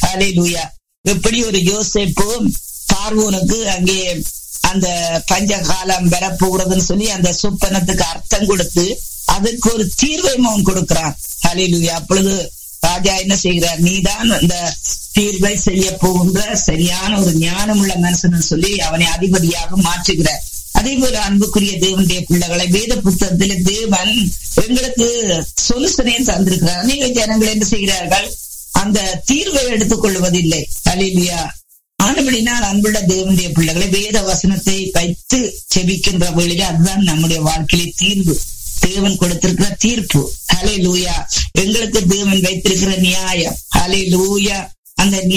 ஹலே லூயா எப்படி ஒரு யோசிப்பு பார்வோனுக்கு அங்கே அந்த பஞ்ச காலம் வரப்போகிறதுன்னு சொல்லி அந்த சொப்பனத்துக்கு அர்த்தம் கொடுத்து அதுக்கு ஒரு தீர்வை அவன் கொடுக்கிறான் ஹலிலுயா அப்பொழுது ராஜா என்ன செய்கிறார் நீதான் அந்த தீர்வை செய்ய போகின்ற சரியான ஒரு ஞானம் உள்ள மனுஷன் சொல்லி அவனை அதிபதியாக மாற்றுகிறார் அதே போல அன்புக்குரிய தேவனுடைய பிள்ளைகளை வேத புத்தகத்துல தேவன் எங்களுக்கு சொல்லுசனையும் தந்திருக்கிறார் அநேக ஜனங்கள் என்ன செய்கிறார்கள் அந்த தீர்வை எடுத்துக் கொள்வதில்லை அலிலியா ஆனபடினால் அன்புள்ள தேவனுடைய பிள்ளைகளை வேத வசனத்தை வைத்து செபிக்கின்ற வழியிலே அதுதான் நம்முடைய வாழ்க்கையிலே தீர்வு தேவன் கொடுத்திருக்கிற தீர்ப்பு ஹலே லூயா எங்களுக்கு தேவன் வைத்திருக்கிற நியாயம் ஹலே லூயா அந்த